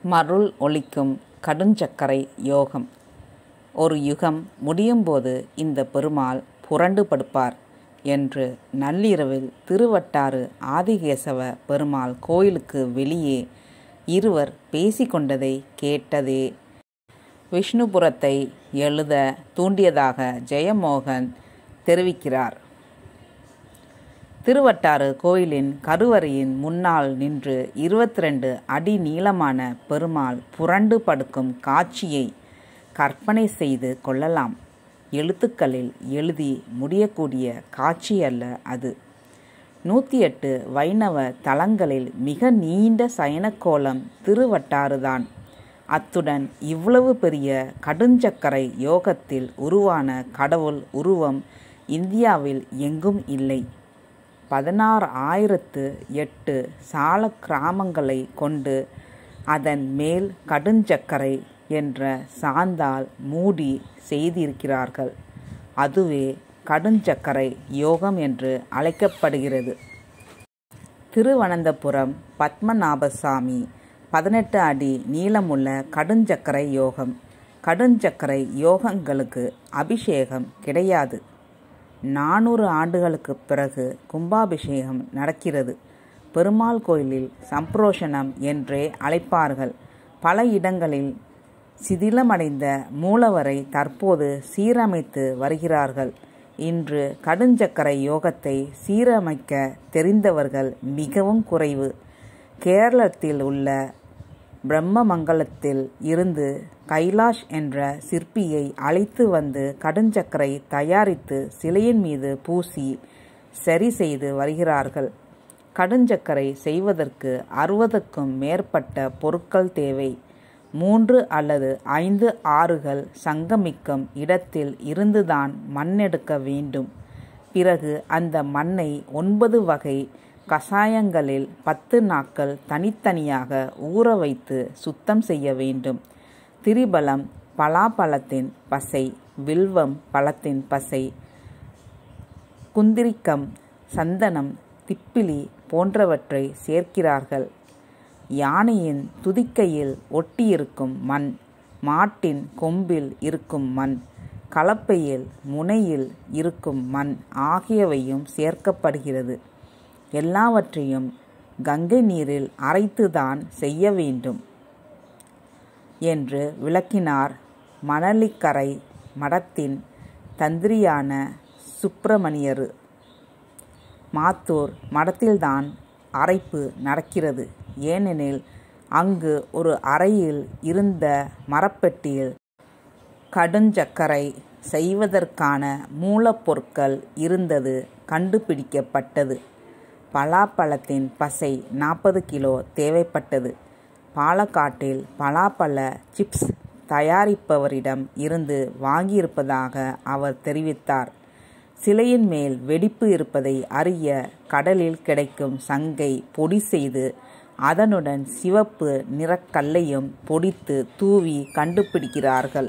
மருள் ஒலிக்கும் கடுஞ்சக்கரை யோகம் ஒரு யுகம் முடியும்போது இந்த பெருமாள் புரண்டு படுப்பார் என்று நள்ளிரவில் திருவட்டாறு ஆதிகேசவ பெருமாள் கோயிலுக்கு வெளியே இருவர் பேசிக்கொண்டதை கேட்டதே விஷ்ணுபுரத்தை எழுத தூண்டியதாக ஜெயமோகன் தெரிவிக்கிறார் திருவட்டாறு கோயிலின் கருவறையின் முன்னால் நின்று இருபத்தி ரெண்டு அடி நீளமான பெருமாள் புரண்டு படுக்கும் காட்சியை கற்பனை செய்து கொள்ளலாம் எழுத்துக்களில் எழுதி முடியக்கூடிய காட்சி அல்ல அது நூற்றி எட்டு வைணவ தலங்களில் மிக நீண்ட சயனக்கோலம் திருவட்டாறுதான் அத்துடன் இவ்வளவு பெரிய கடுஞ்சக்கரை யோகத்தில் உருவான கடவுள் உருவம் இந்தியாவில் எங்கும் இல்லை பதினாறு ஆயிரத்து எட்டு சால கிராமங்களை கொண்டு அதன் மேல் கடுஞ்சக்கரை என்ற சாந்தால் மூடி செய்திருக்கிறார்கள் அதுவே கடுஞ்சக்கரை யோகம் என்று அழைக்கப்படுகிறது திருவனந்தபுரம் பத்மநாபசாமி பதினெட்டு அடி நீளமுள்ள கடுஞ்சக்கரை யோகம் கடுஞ்சக்கரை யோகங்களுக்கு அபிஷேகம் கிடையாது நானூறு ஆண்டுகளுக்கு பிறகு கும்பாபிஷேகம் நடக்கிறது பெருமாள் கோயிலில் சம்பிரோஷனம் என்றே அழைப்பார்கள் பல இடங்களில் சிதிலமடைந்த மூலவரை தற்போது சீரமைத்து வருகிறார்கள் இன்று கடுஞ்சக்கரை யோகத்தை சீரமைக்க தெரிந்தவர்கள் மிகவும் குறைவு கேரளத்தில் உள்ள பிரம்மமங்கலத்தில் இருந்து கைலாஷ் என்ற சிற்பியை அழைத்து வந்து கடுஞ்சக்கரை தயாரித்து சிலையின் மீது பூசி சரி செய்து வருகிறார்கள் கடுஞ்சக்கரை செய்வதற்கு அறுபதுக்கும் மேற்பட்ட பொருட்கள் தேவை மூன்று அல்லது ஐந்து ஆறுகள் சங்கமிக்கும் இடத்தில் இருந்துதான் மண்ணெடுக்க வேண்டும் பிறகு அந்த மண்ணை ஒன்பது வகை கஷாயங்களில் பத்து நாட்கள் தனித்தனியாக ஊற வைத்து சுத்தம் செய்ய வேண்டும் திரிபலம் பலாப்பழத்தின் பசை வில்வம் பழத்தின் பசை குந்திரிக்கம் சந்தனம் திப்பிலி போன்றவற்றை சேர்க்கிறார்கள் யானையின் துதிக்கையில் ஒட்டியிருக்கும் மண் மாட்டின் கொம்பில் இருக்கும் மண் கலப்பையில் முனையில் இருக்கும் மண் ஆகியவையும் சேர்க்கப்படுகிறது எல்லாவற்றையும் கங்கை நீரில் அரைத்துதான் செய்ய வேண்டும் என்று விளக்கினார் மணலிக்கரை மடத்தின் தந்திரியான சுப்பிரமணியரு மாத்தூர் மடத்தில்தான் அரைப்பு நடக்கிறது ஏனெனில் அங்கு ஒரு அறையில் இருந்த மரப்பெட்டியில் கடுஞ்சக்கரை செய்வதற்கான மூலப்பொருட்கள் இருந்தது கண்டுபிடிக்கப்பட்டது பலாப்பழத்தின் பசை நாற்பது கிலோ தேவைப்பட்டது பாலக்காட்டில் பலாப்பழ சிப்ஸ் தயாரிப்பவரிடம் இருந்து வாங்கியிருப்பதாக அவர் தெரிவித்தார் சிலையின் மேல் வெடிப்பு இருப்பதை அறிய கடலில் கிடைக்கும் சங்கை பொடி செய்து அதனுடன் சிவப்பு நிறக்கல்லையும் பொடித்து தூவி கண்டுபிடிக்கிறார்கள்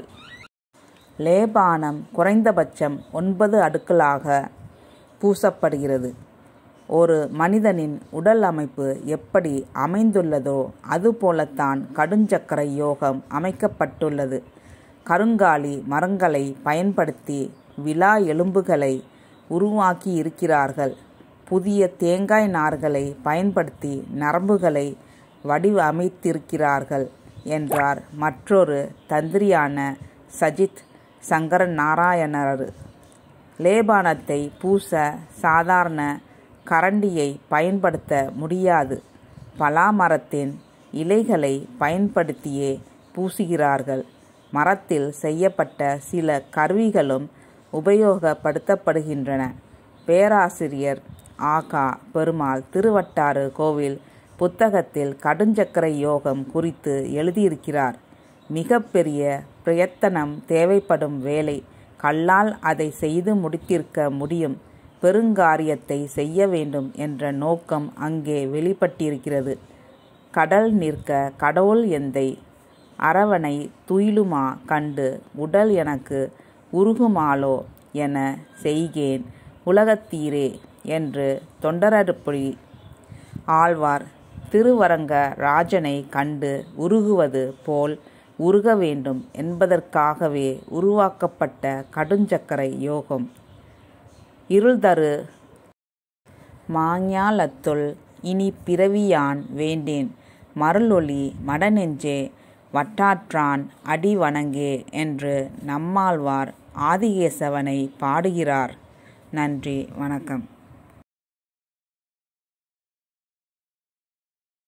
லேபானம் குறைந்தபட்சம் ஒன்பது அடுக்களாக பூசப்படுகிறது ஒரு மனிதனின் உடல் அமைப்பு எப்படி அமைந்துள்ளதோ அதுபோலத்தான் கடுஞ்சக்கரை யோகம் அமைக்கப்பட்டுள்ளது கருங்காலி மரங்களை பயன்படுத்தி விழா எலும்புகளை உருவாக்கி இருக்கிறார்கள் புதிய தேங்காய் நார்களை பயன்படுத்தி நரம்புகளை வடிவமைத்திருக்கிறார்கள் என்றார் மற்றொரு தந்திரியான சஜித் சங்கர நாராயணர் லேபானத்தை பூச சாதாரண கரண்டியை பயன்படுத்த முடியாது பலாமரத்தின் இலைகளை பயன்படுத்தியே பூசுகிறார்கள் மரத்தில் செய்யப்பட்ட சில கருவிகளும் உபயோகப்படுத்தப்படுகின்றன பேராசிரியர் ஆகா பெருமாள் திருவட்டாறு கோவில் புத்தகத்தில் கடுஞ்சக்கரை யோகம் குறித்து எழுதியிருக்கிறார் மிக பெரிய பிரயத்தனம் தேவைப்படும் வேலை கல்லால் அதை செய்து முடித்திருக்க முடியும் பெருங்காரியத்தை செய்ய வேண்டும் என்ற நோக்கம் அங்கே வெளிப்பட்டிருக்கிறது கடல் நிற்க கடவுள் எந்தை அரவணை துயிலுமா கண்டு உடல் எனக்கு உருகுமாலோ என செய்கேன் உலகத்தீரே என்று தொண்டரடுப்பொழி ஆழ்வார் திருவரங்க ராஜனை கண்டு உருகுவது போல் உருக வேண்டும் என்பதற்காகவே உருவாக்கப்பட்ட கடுஞ்சக்கரை யோகம் இருள்தரு மாஞாலத்துள் இனி பிறவியான் வேண்டேன் மருளொளி மடநெஞ்சே வட்டாற்றான் அடி வணங்கே என்று நம்மாழ்வார் ஆதிகேசவனை பாடுகிறார் நன்றி வணக்கம்